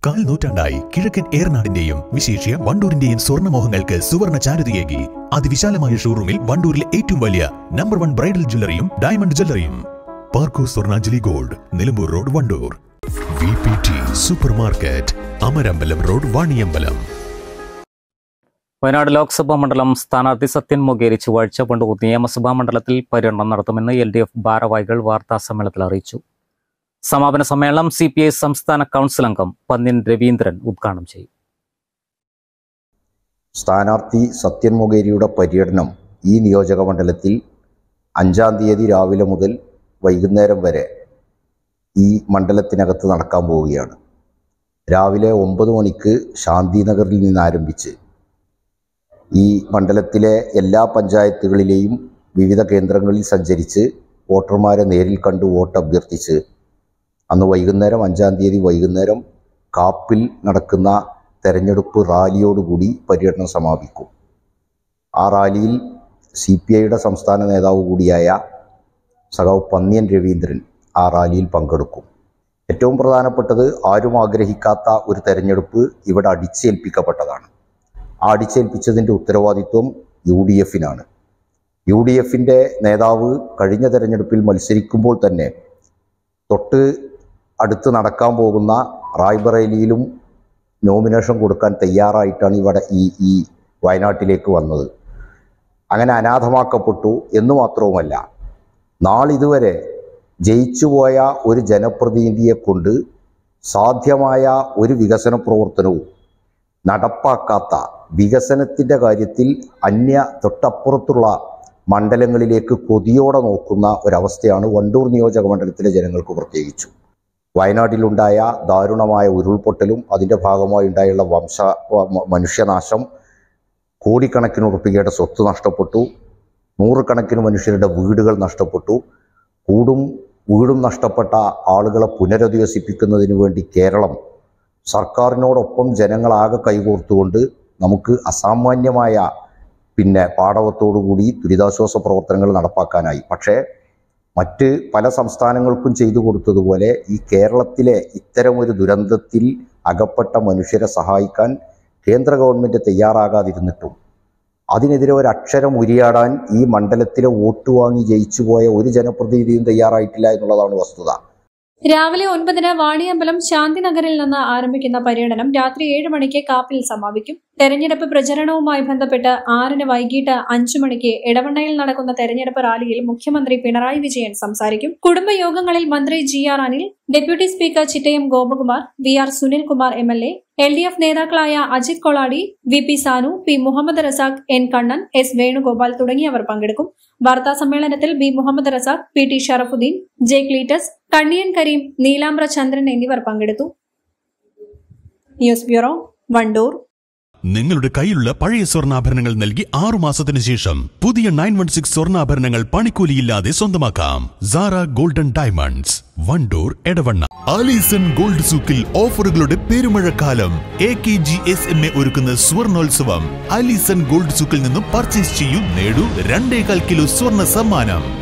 കാൽ നൂറ്റാണ്ടായി കിഴക്കൻ ഏറനാടിന്റെയും വിശേഷ്യ വണ്ടൂരിന്റെയും സ്വർണ്ണമോഹങ്ങൾക്ക് സുവർണ ചാരുതയേകി അതിവിശാലമായ ഷോറൂമിൽ വണ്ടൂരിലെ ഏറ്റവും വലിയ നമ്പർ വൺ ബ്രൈഡൽ ജ്വല്ലറിയും ഡയമണ്ട് ജ്വല്ലറിയും Parco Swarnanjali gold Nilambur road Vandoor V P T super market Amarambalam road Vaniyambalam Wayanad Lok Sabha മണ്ഡലം സ്ഥാനാർത്ഥി സത്യൻ മൊകേരി ചൊവ്വാഴ്ച വണ്ടൂർ നിയമസഭാ മണ്ഡലത്തിൽ പര്യടനം നടത്തുമെന്ന് എൽ ഡി എഫ് ഭാരവാഹികൾ വാർത്താ സമ്മേളനത്തിൽ അറിയിച്ചു സമാപന സമ്മേളനം സി പി ഐ സംസ്ഥാന കൗൺസിൽ അംഗം പന്ന്യൻ രവീന്ദ്രൻ ഉദ്ഘാടനം ചെയ്യും സ്ഥാനാർത്ഥി സത്യൻ മൊകേരിയുടെ പര്യടനം ഈ നിയോജക മണ്ഡലത്തിൽ അഞ്ചാം തീയതി രാവിലെ മുതൽ വൈകുന്നേരം വരെ ഈ മണ്ഡലത്തിനകത്ത് നടക്കാൻ പോവുകയാണ് രാവിലെ ഒമ്പത് മണിക്ക് ശാന്തിനഗറിൽ നിന്ന് ആരംഭിച്ച് ഈ മണ്ഡലത്തിലെ എല്ലാ പഞ്ചായത്തുകളിലെയും വിവിധ കേന്ദ്രങ്ങളിൽ സഞ്ചരിച്ച് വോട്ടർമാരെ നേരിൽ കണ്ട് വോട്ട് അഭ്യർത്ഥിച്ച് അന്ന് വൈകുന്നേരം അഞ്ചാം തീയതി വൈകുന്നേരം കാപ്പിൽ നടക്കുന്ന തെരഞ്ഞെടുപ്പ് റാലിയോടുകൂടി പര്യടനം സമാപിക്കും ആ റാലിയിൽ സി പി ഐയുടെ സംസ്ഥാന നേതാവ് കൂടിയായ സഖാവ് പന്ന്യൻ രവീന്ദ്രൻ ആ റാലിയിൽ പങ്കെടുക്കും ഏറ്റവും പ്രധാനപ്പെട്ടത് ആരും ആഗ്രഹിക്കാത്ത ഒരു തെരഞ്ഞെടുപ്പ് ഇവിടെ അടിച്ചേൽപ്പിക്കപ്പെട്ടതാണ് ആ അടിച്ചേൽപ്പിച്ചതിൻ്റെ ഉത്തരവാദിത്വം യു ഡി എഫിനാണ് യു ഡി എഫിൻ്റെ നേതാവ് കഴിഞ്ഞ തെരഞ്ഞെടുപ്പിൽ മത്സരിക്കുമ്പോൾ തന്നെ തൊട്ട് അടുത്ത് നടക്കാൻ പോകുന്ന റായ്ബറേലിയിലും നോമിനേഷൻ കൊടുക്കാൻ തയ്യാറായിട്ടാണ് ഇവിടെ ഈ ഈ വയനാട്ടിലേക്ക് വന്നത് അങ്ങനെ അനാഥമാക്കപ്പെട്ടു എന്ന് മാത്രവുമല്ല നാളിതുവരെ ജയിച്ചുപോയ ഒരു ജനപ്രതിനിധിയെ കൊണ്ട് സാധ്യമായ ഒരു വികസന പ്രവർത്തനവും നടപ്പാക്കാത്ത വികസനത്തിൻ്റെ കാര്യത്തിൽ അന്യ തൊട്ടപ്പുറത്തുള്ള മണ്ഡലങ്ങളിലേക്ക് കൊതിയോടെ നോക്കുന്ന ഒരവസ്ഥയാണ് വണ്ടൂർ നിയോജക മണ്ഡലത്തിലെ ജനങ്ങൾക്ക് പ്രത്യേകിച്ചു വയനാട്ടിലുണ്ടായ ദാരുണമായ ഉരുൾപൊട്ടലും അതിൻ്റെ ഭാഗമായി ഉണ്ടായുള്ള വംശ വ- മനുഷ്യനാശം കോടിക്കണക്കിന് ഉറുപ്പികയുടെ സ്വത്ത് നഷ്ടപ്പെട്ടു നൂറുകണക്കിന് മനുഷ്യരുടെ വീടുകൾ നഷ്ടപ്പെട്ടു കൂടും വീടും നഷ്ടപ്പെട്ട ആളുകളെ പുനരധിവസിപ്പിക്കുന്നതിന് വേണ്ടി കേരളം സർക്കാരിനോടൊപ്പം ജനങ്ങളാകെ കൈകോർത്തുകൊണ്ട് നമുക്ക് അസാമാന്യമായ പിന്നെ പാടവത്തോടുകൂടി ദുരിതാശ്വാസ പ്രവർത്തനങ്ങൾ നടപ്പാക്കാനായി പക്ഷേ മറ്റ് പല സംസ്ഥാനങ്ങൾക്കും ചെയ്തു കൊടുത്തതുപോലെ ഈ കേരളത്തിലെ ഇത്തരമൊരു ദുരന്തത്തിൽ അകപ്പെട്ട മനുഷ്യരെ സഹായിക്കാൻ കേന്ദ്ര ഗവൺമെൻറ് തയ്യാറാകാതിരുന്നിട്ടും അതിനെതിരെ ഒരു അക്ഷരം ഉരിയാടാൻ ഈ മണ്ഡലത്തിലെ വോട്ട് വാങ്ങി ജയിച്ചു പോയ ഒരു ജനപ്രതിനിധിയും തയ്യാറായിട്ടില്ല എന്നുള്ളതാണ് വസ്തുത രാവിലെ ഒൻപതിന് വാണിയമ്പലം ശാന്തിനഗറിൽ നിന്ന് ആരംഭിക്കുന്ന പര്യടനം രാത്രി ഏഴ് മണിക്ക് കാപ്പിൽ സമാപിക്കും തെരഞ്ഞെടുപ്പ് പ്രചരണവുമായി ബന്ധപ്പെട്ട് ആറിന് വൈകിട്ട് അഞ്ചു മണിക്ക് എടവണ്ണയിൽ നടക്കുന്ന തെരഞ്ഞെടുപ്പ് റാലിയിൽ മുഖ്യമന്ത്രി പിണറായി വിജയൻ സംസാരിക്കും കുടുംബയോഗങ്ങളിൽ മന്ത്രി G R Anil deputy speaker Chittayam Gopakumar V R Sunilkumar M L A L D F നേതാക്കളായ Ajith Koladi V P Sanu P Muhammad Razak N Kannan S Venugopal തുടങ്ങിയവർ പങ്കെടുക്കും വാർത്താ സമ്മേളനത്തിൽ B Muhammad Razak P T Sharafuddin J Cletus Kanniyan Kareem Neelambra Chandran എന്നിവർ പങ്കെടുത്തു ന്യൂസ് ബ്യൂറോ വണ്ടൂർ നിങ്ങളുടെ കയ്യിലുള്ള പഴയ സ്വർണ്ണാഭരണങ്ങൾ നൽകി ആറു മാസത്തിനു ശേഷം പുതിയ നയൻ വൺ സിക്സ് സ്വർണ്ണാഭരണങ്ങൾ പണിക്കൂലിയില്ലാതെ സ്വന്തമാക്കാം Sara golden diamonds Vandoor Edavanna Alison gold സൂക്കിൽ ഓഫറുകളുടെ പെരുമഴക്കാലം A K G S M A ഒരുക്കുന്ന സ്വർണോത്സവം ആലീസൺ ഗോൾഡ് സൂക്കിൽ നിന്നും പർച്ചേസ് ചെയ്യൂ നേടൂ രണ്ടേകാൽ കിലോ സ്വർണ്ണ സമ്മാനം